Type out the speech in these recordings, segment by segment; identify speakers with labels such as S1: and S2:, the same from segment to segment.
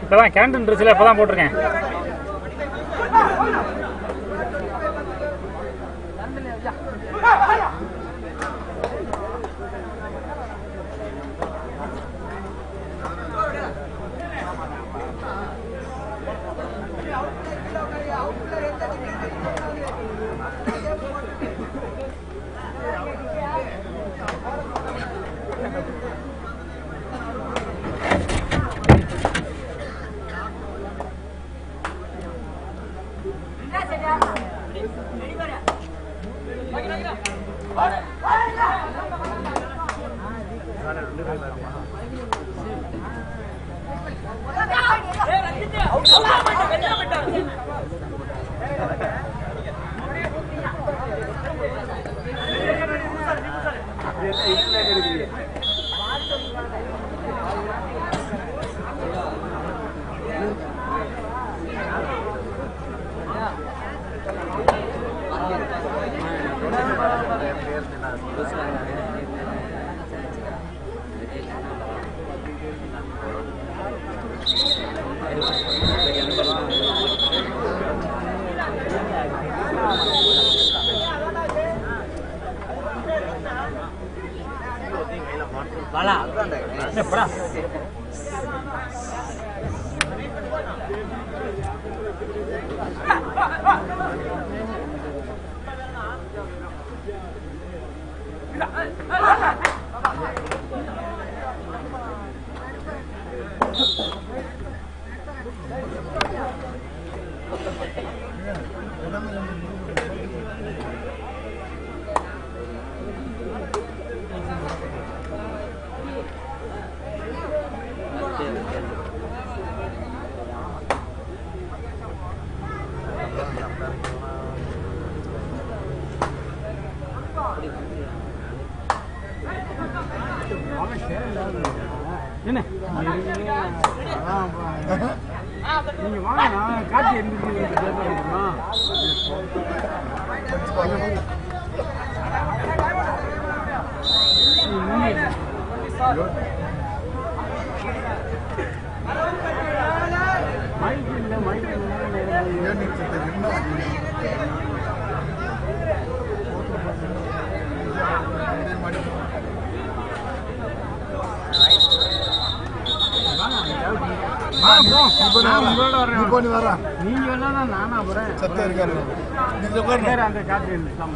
S1: இப்பதான் கேண்டீன் ட்ரெஸ்ல இப்பதான் போட்டிருக்கேன் என்ன நீங்க வாங்க நான் காட்டி எண்பத்தி மைக் இல்ல மைக்
S2: இப்போ நீ வரா
S1: நீங்க வேணா நானா போறேன்
S2: சத்தம் இருக்காரு நீ உட்காரு
S1: வேற அந்த காட்டு இருந்துக்கலாம்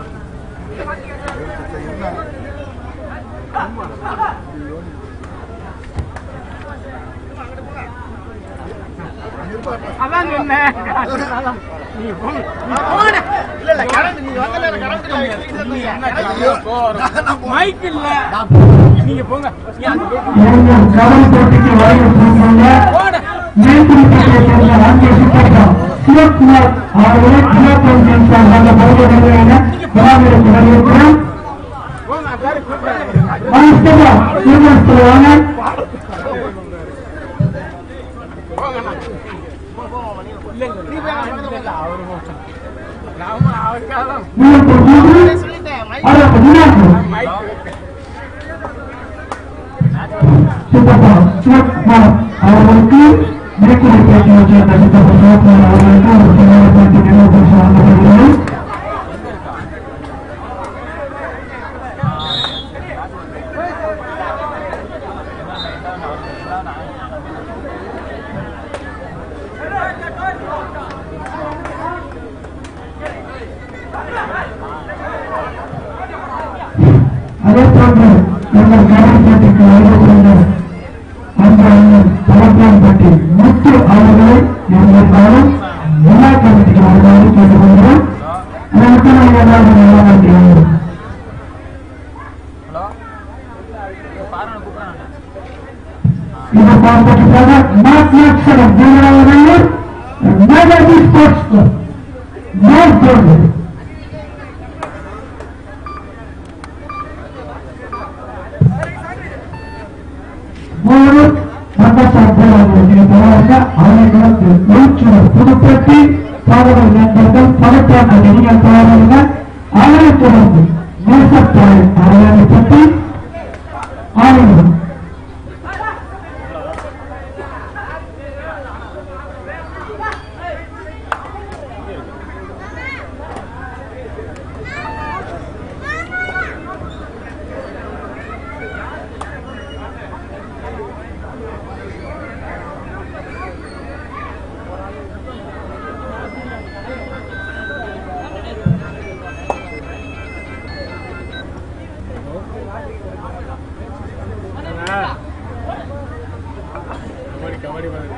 S1: அதான் சொன்னேன் நீ போங்க நீ போங்கடா.
S2: இல்ல இல்ல கரண்ட் நீங்க வந்த நேரம் கரண்ட் இல்ல
S1: நீ என்ன மைக் இல்ல நீங்க போங்க நீ அந்த
S3: இரண்டு கவல் போட்டிக்கு வருகை புரிந்துள்ள மேற்குறிப்பிட்ட சேர்ந்த ராஜ்ய சுப்பட்டம் சிவகுமார் அவர்களை சிவப்பொருள் சார்ந்த பகுதிகளில் என விழாவிற்கு வரவேற்கிறோம்
S1: போங்க பேரு கூப்பிடுறேன்
S3: வாஸ்தவா சீனிவாசவான
S1: அவரு நாம அவருக்காக தான்
S3: மூன்று மூன்று அறுபத்தி நான்கு சித்தப்பா சிவகுமார் அவர்களுக்கு மேற்குறிப்பிட்ட சேர்ந்த சித்தப்பா சிவகுமார் அவர்களுக்கு ஒரு சினிமாவுக்கு நினைவு பரிசு வழங்கப்படுகிறது அதே போன்று எங்கள் கவனத்திற்கு வருகின்ற அந்த பழப்பான்பட்டி முத்து அவர்களை எங்கள் காலம் விழா கமிட்டிக்கு வருமாறு கேட்டுக்கொள்கிறோம் அதற்கு நாங்கள் எல்லாரும் நல்லா நன்றி இது பார்ப்பதற்காக மாத்யாட்சரம் ஜெயராமனையர் மேகதி ஸ்போர்ட்ஸ் கிளப் மேற்கொண்டு மூணு மந்தசாத்திரத்திற்கு போராக ஆணைகளுக்கு எழுச்சூர் புதுப்பட்டி பாடல் நண்பர்கள் பதற்றான நெறியல் பாடல்கள் அதனைத் தொடர்ந்து நேசத்தாய் அரையாணிப்பட்டி ஆணையம்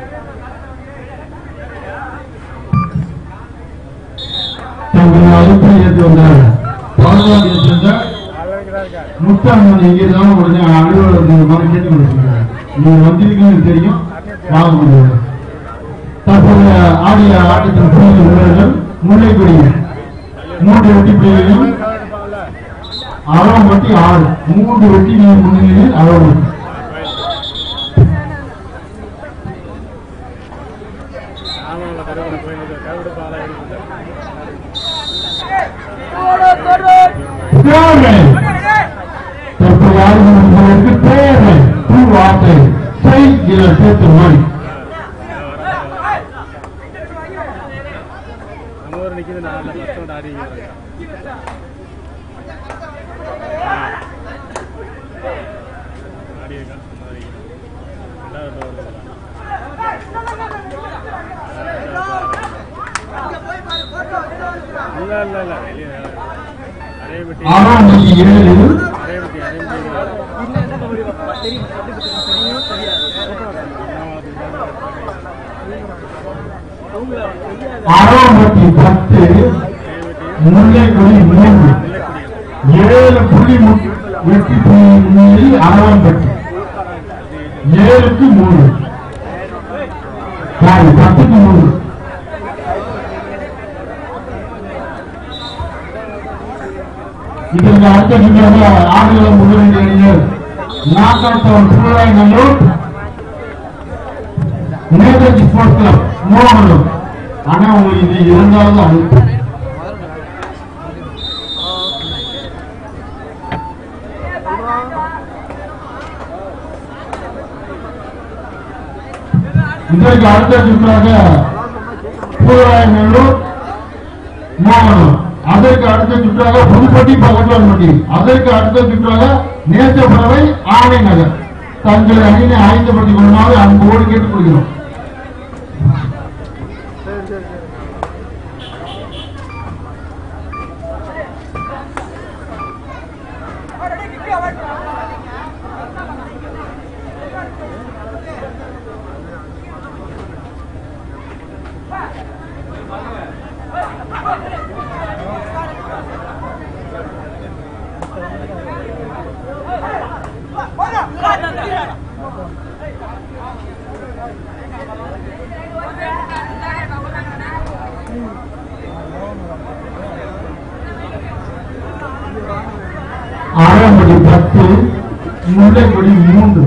S3: தங்களை அழைப்பு ஏற்று வந்தார் பாதுகாப்பு சேர்ந்த முத்தாண்மன் எங்கே இருந்தாலும் உடனே அலுவலர் நீங்க மாதிரி கேட்டு கொடுத்துருக்காரு நீங்க வந்திருக்கீங்கன்னு தெரியும் வாங்க முடியாது தற்போதைய ஆடிய ஆட்டத்தின் புள்ளி வீரர்கள் முல்லைக்குடி மூன்று வெட்டி புள்ளிகளையும் அளவம்பட்டி ஆறு மூன்று வெட்டிகளின் முன்னிலையில் அளவம்பட்டி தேவை தற்போது ஆளுநர்களுக்கு தேவை பூ வார்த்தை செய் இதில் சேர்த்து மொழி
S1: நம்ம ஊர் நிக்குது நான் கஷ்டம் ஆடி ஆடி இல்ல இல்ல இல்ல வெளியே அரேபட்டி
S3: ஆறாம்பட்டி ஏழு
S1: அரேபட்டி
S3: ஆறாம்பட்டி பத்து முல்லைக்குடி மூன்று ஏழு புள்ளி மு- வெற்றி புள்ளி முன்னிலையில் ஆறாம்பட்டி ஏழுக்கு மூணு சாரி பத்துக்கு மூணு இதற்கு அடுத்த நிகழ்வு ஆடுகளம் முதலீடு அறிஞர் நாக்காட்டவன் புள்ளாய் நல்லூர் நேதாஜி ஸ்போர்ட்ஸ் கிளப் மூலமண்டலம் ஆனா உங்களுக்கு இது இருந்தாலும் அனுப்பு இதற்கு அடுத்த சுற்றாக புதுவாய் நல்லூர் மோகனம் அதற்கு அடுத்த சுற்றாக புதுப்பட்டி பகவான்பட்டி அதற்கு அடுத்த சுற்றாக நேசப்பறவை ஆணை நகர் தங்களை அணியினை ஆயத்தப்படுத்திக் கொள்ளுமாறு அன்போடு கேட்டுக்கொள்கிறோம் ஆறாம்படி பத்து முல்லைப்படி மூன்று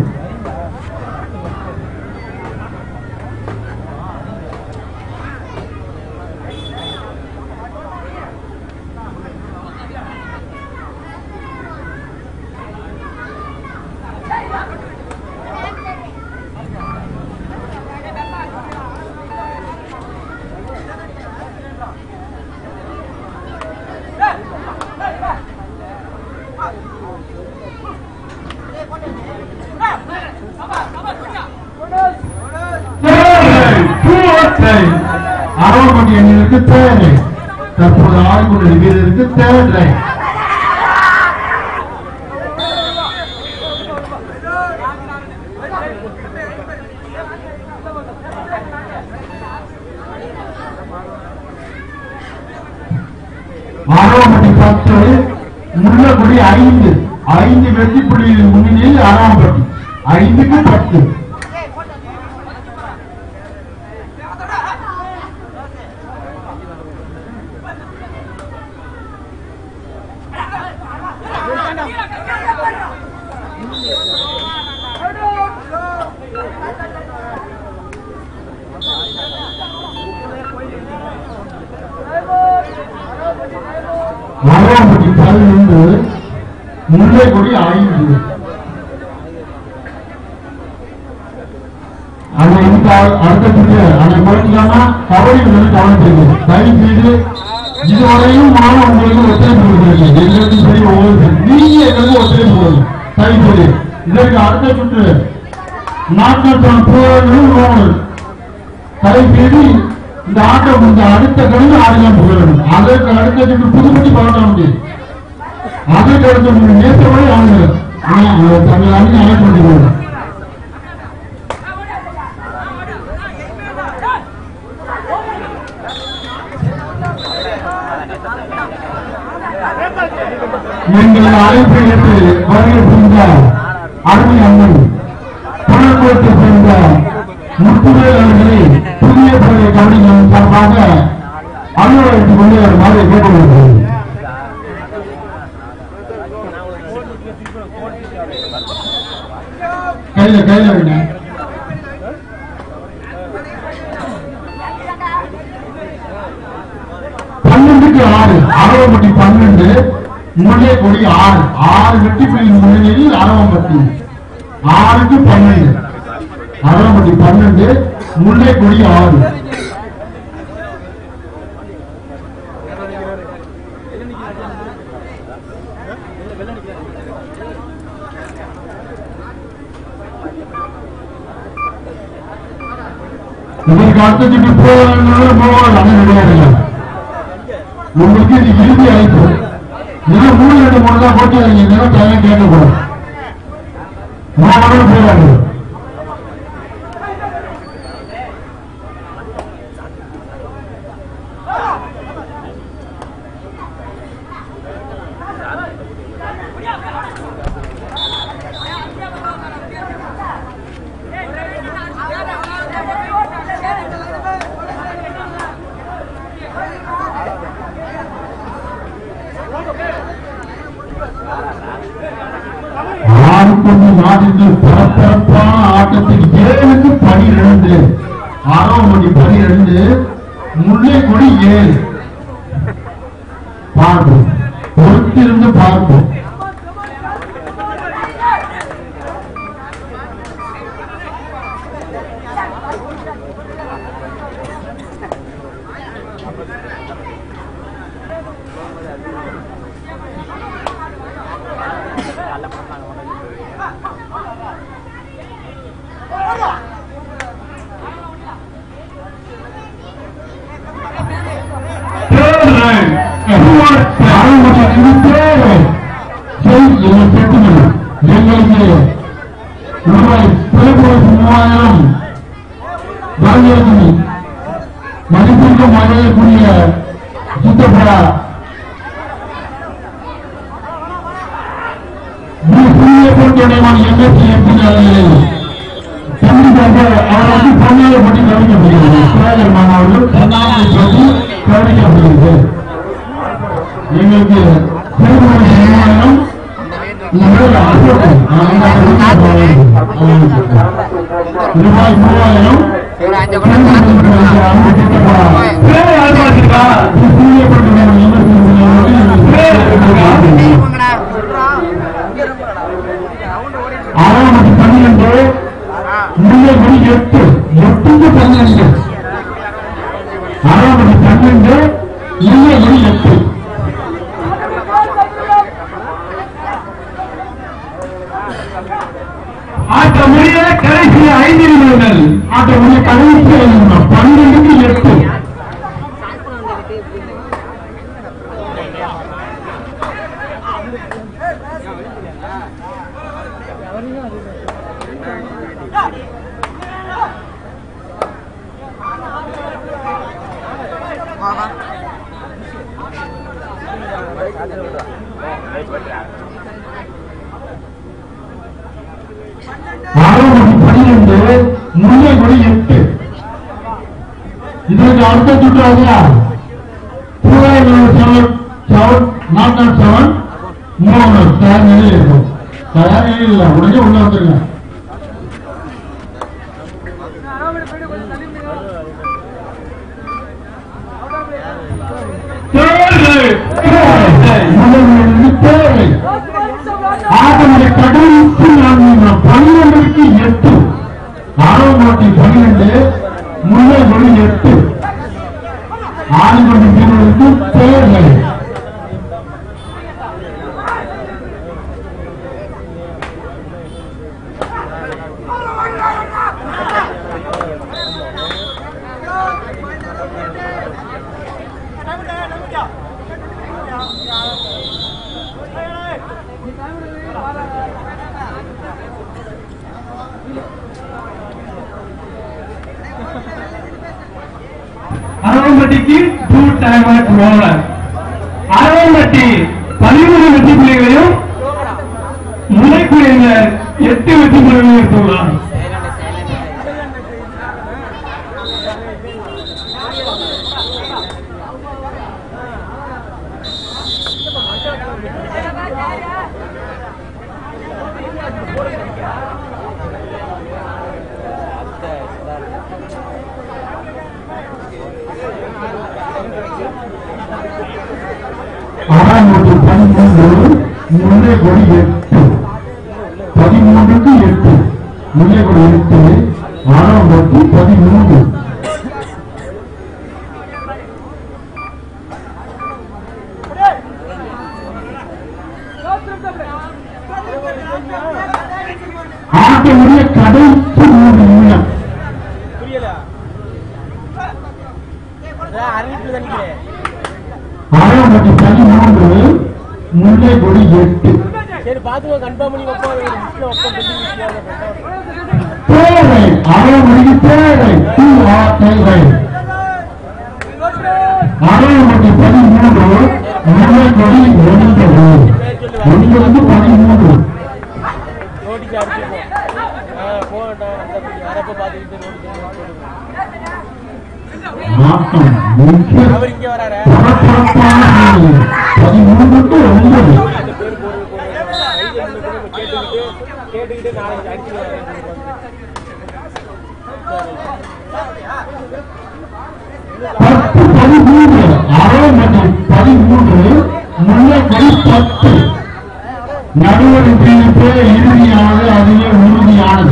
S3: தேவை பூவத்தை அறுபடி அணியிற்கு தேவை தற்போது ஆடிக்கொண்ட வீரருக்கு தேவை ஆறாம்பட்டி பத்து முள்ளக்குடி ஐந்து ஐந்து வெற்றி புள்ளியில் முன்னிலையில் ஆறாம்பட்டி ஐந்துக்கு பத்து ஆறாம்பட்டி பதினொன்று முல்லைக்கொடி ஐந்து அதை இந்த அடுத்த சுற்று அதை குறைச்சிக்காம கபடி வந்து கவனிச்சிருக்கு தயவு செய்து இதுவரையும் நான் உங்களுக்கு ஒத்துழைப்பு கொடுக்கிறேன் எங்களுக்கு சரி உங்களுக்கு சரி. நீங்க எங்களுக்கு ஒத்துழைப்பு கொடுங்க தயவு செய்து இதற்கு அடுத்த சுற்று நாட்கள் புகழ் தயவு செய்து இந்த ஆட்டம் இந்த அடுத்த கடந்து ஆடலாம் புகழணும் அதற்கு அடுத்த சுற்று புதுப்பட்டி பழக்கம் முடியும் அதற்கு அடுத்த நேசவரை அவங்க தமிழ் அணி அழைப்பு எங்கள் அழைப்பை ஏற்று வருகை புரிந்த அருமை அம்மன் புனர்கோட்டை சேர்ந்த முத்துவேல் அவர்களை புதிய பிறகு கவனிக்கும் சார்பாக அலுவலகத்துக்கு கொண்டு வருமாறு கேட்டுக்கொள்கிறேன் கையில கையில விட பன்னெண்டுக்கு ஆறு அரவம்பட்டி பன்னெண்டு முல்லை கொடி ஆறு ஆறு வெட்டி புள்ளி முன்னணியில் அரவம்பட்டி ஆறுக்கு பன்னெண்டு அரவம்பட்டி பன்னெண்டு முல்லை கொடி ஆறு இதற்கு அடுத்ததுக்கு போவாங்க போவாங்க அது கிடையாது உங்களுக்கு இது இறுதி அழைப்பு இதெல்லாம் மூணு ரெண்டு மூணு தான் போட்டு வைங்க இதெல்லாம் தேவை கேட்கக்கூடாது மூணு போயிடாது ஆறுக்கொண்டு நாட்டிற்கு பரபரப்பான ஆட்டத்தில் ஏழுக்கு பனிரெண்டு ஆறாம் மணி பனிரெண்டு முல்லை கொடி ஏழு பார்ப்போம் பொறுத்திருந்து பார்ப்போம் எங்களுக்கு ரூபாய் தொலைபேசி மூவாயிரம் பாரதிய மதிப்பிற்கு மழையக்கூடிய சுத்தப்படா புதிய பொருட்களுடையமான எண்ணத்தை எப்படி கண்டிப்பாக அவர் வந்து பொன்னாலை பற்றி கவனிக்கப்படுகிறது சுரேந்தர் மாணவர்கள் பொன்னாலை பற்றி கவனிக்கப்படுகிறது எங்களுக்கு திருமணம் சமுதாயம் ரூபாய் மூவாயிரம்
S4: ஒரு அஞ்சு கூட பார்த்து கொடுக்கலாம் போங்கடா
S3: ஆறாம் பன்னிரண்டு முல்லைமணி எட்டு எட்டுக்கு பன்னெண்டு ஆறாம் பன்னெண்டு இல்லைமணி எட்டு ஆட்ட முடிய கடைசி ஐந்து நிமிடங்கள் ஆட்ட முடிய கடைசி ஐந்து நிமிடம் பன்னிரெண்டுக்கு எட்டு ஆறாம் பன்னிரண்டு முல்லைமணி எட்டு இதற்கு அடுத்த சுற்று ஆகுதா seven seven nought nought seven மூணு தயார் நிலையில் இருக்கும் தயார் நிலையில் இல்லை உடனே உள்ள வந்துருங்க தேவை ஆகவே கடைசி நான்கு பன்னிரண்டுக்கு எட்டு ஆறாம் நாட்டி பன்னிரண்டு முல்லை மொழி எட்டு ஆறு மணி வீரர்களுக்கு தேவை அரவம்பட்டிக்கு டூ டைம் ஓவர் அரவம்பட்டி பதிமூணு வெற்றி புள்ளிகளையும் முனைக்குழுவினர் எட்டு வெற்றி புள்ளிகளையும் எடுத்துள்ளார் ஆறாம் நூற்று பதிமூன்று முன்னே கொடி எட்டு பதிமூன்றுக்கு எட்டு முன்னே கொடி எட்டு ஆறாம் நூற்று பதிமூன்று ஆட்டமுடைய கடைசி மூன்று நிமிடம்
S1: புரியல அதான் அறிவிப்பு நினைக்கிறேன்
S3: ஆறாம் நூற்று பதிமூன்று முன்னே கொடி எட்டு
S1: சரி பாத்துக்கோ கன்ஃபார்ம் பண்ணி வைப்போம் லிஸ்ட்ல வைப்போம் பெண்டிங்
S3: தேவை ஆறாம் மணிக்கு தேவை டூ ஆர் தேவை ஆறாம் மணி பதிமூன்று முன்னே கொடி ஒன்பது ஒன்பது பதிமூன்று
S1: நோட்டீஸ் அடிச்சிருக்கோம் போகட்டும் அந்த வரப்ப பார்த்துக்கிட்டு நோட்டீஸ்
S3: ஆட்டம் மிக
S1: அவர் இங்க வராரு
S3: பரபரப்பான சூழ்நிலை. பதிமூன்றுக்கு ஒன்பது
S1: அந்த பேர் போடுறது போடுறது கேட்டுக்கிட்டு கேட்டுக்கிட்டு நாளைக்கு அடிச்சு
S3: பத்து பதிமூன்று ஆறாம் மணி பதிமூன்று முன்னே கொடி பத்து நடுவர் தீர்ப்பு இறுதியாக அதுவே உறுதியானது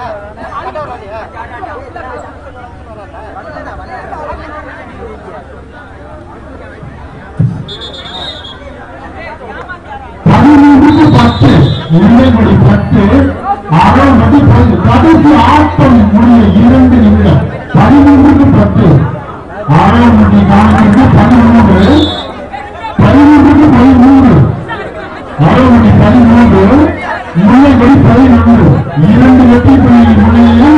S3: பதிமூன்றுக்கு பத்து முல்லைமொழி பத்து ஆறாம் மணி பத்து கடைசி ஆட்டம் முடிய இரண்டு நிமிடம் பதிமூன்றுக்கு பத்து ஆறாம் மணி நான்கு பதிமூன்று பதிமூன்றுக்கு பதிமூன்று ஆறாம் மணி பதிமூன்று முல்லைமொழி பதினொன்று இரண்டு வெற்றி புள்ளி முன்னிலையில்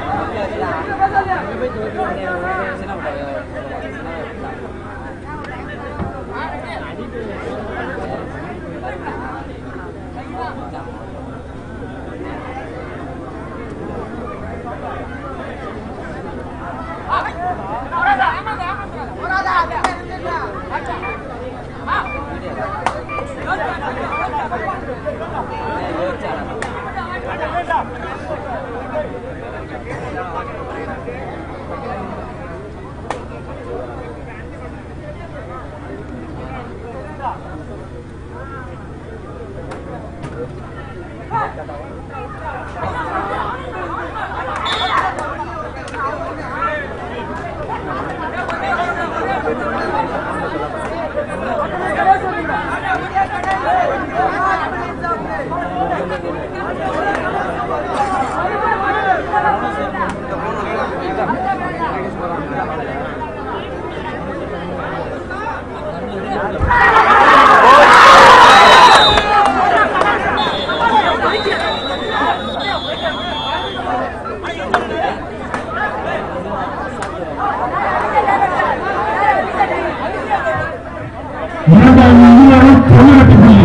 S3: இரண்டாம் இந்தியாவில் பதினெட்டு புள்ளி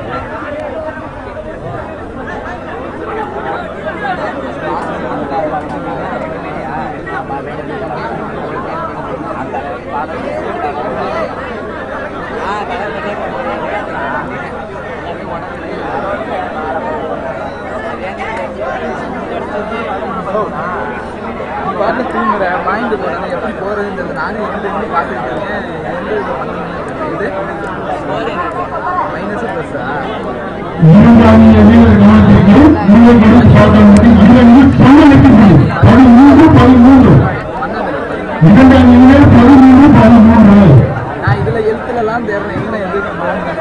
S5: பாட்டு தூங்குற பாயிண்ட் போறது எப்படி போறதுன்றது நானும் எந்த இருந்து பார்த்துட்டு இருக்கேன் எந்த இது பண்ணணும்னு இது மைனஸ் ப்ளஸ்ஸா
S3: இரண்டாம் வீரர் கவனத்திற்கு முல்லைமொழி சாதனை இரண்டு பதினெட்டு புள்ளி பதிமூன்று பதிமூன்று இரண்டாம் வீரர் பதிமூன்று பதிமூன்று
S5: நான் இதுல எழுத்துலலாம் தேடுறேன் என்ன எது பண்ணணும்னு.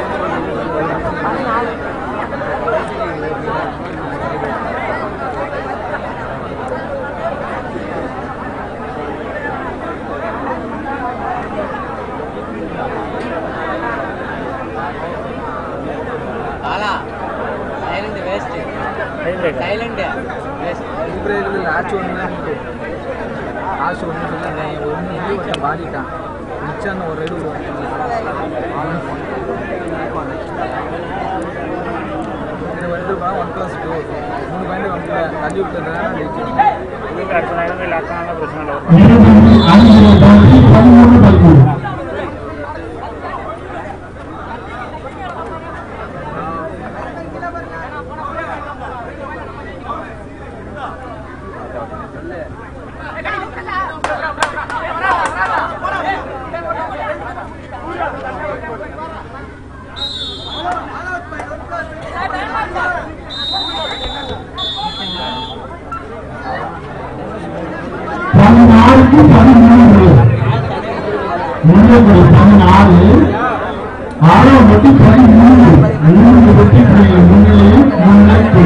S4: ஆலா சைலண்ட் வேஸ்ட் சைலண்ட் வேஸ்ட்
S5: இப்ரேலில் ஆச்சு ஒன்று ஆச்சு ஒன்று சொல்லியிருந்தேன் ஒன்று எண்ணி ஒருத்தன் பாடிட்டான் மிச்சம் ஒரு ரெடி இது வந்து ஒன் ப்ளஸ் டூ மூணு பாயிண்ட் வந்து தள்ளி விட்டதுனால ஜெயிச்சிருக்கோம்
S3: இருபது அஞ்சு தாண்டி பதிமூணு பதிமூணு பதினாலுக்கு பதிமூன்று முன்னூறு பதினாலு ஆறாம் வட்டி பதிமூன்று மூன்று வட்டி முன்னிலையில் முன்னேற்றி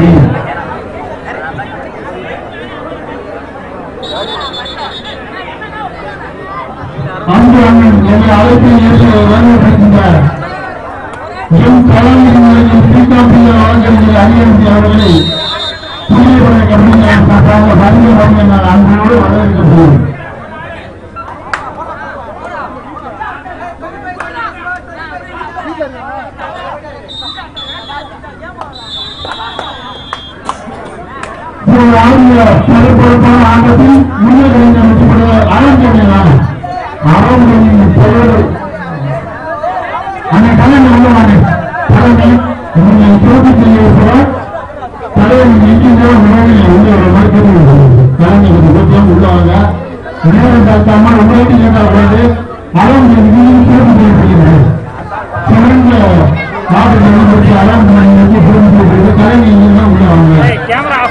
S3: அன்பு அண்ணன் என்னை அழைப்பு ஏற்று வருகின்றார் என் தலைமையின் ஸ்ரீகாந்திய வழங்கக்கூடிய அரியரசி அவர்களை புதிய கம்பெனியார் சார்பாக வருகை வருகை நான் அன்போடு வரவேற்கிறேன் ஆடிய சிறப்பான ஆட்டத்தில் முன்னேற்றம் அமைக்கப்பட ஆரம்பிக்கிறார் ஆரம்பியின் பெயர் அந்த கலைஞர் உள்ளவாங்க தலைமை நீங்கள் சிறப்பு செய்ய தலைவர் நீக்கின்ற உணவில் உள்ள ஒரு மாதிரி கலைஞர் விபத்தியம் உள்ளவாங்க நேரம் தாத்தாம உங்களை கேட்டால் வந்து ஆரம்பிய விதியில் சிறப்பு செய்யப்படுகிறது சிறந்த மாவட்ட பற்றி ஆரம்ப சிறப்பு செய்யப்படுகிறது கலைஞர் உள்ளவாங்க
S1: கேமரா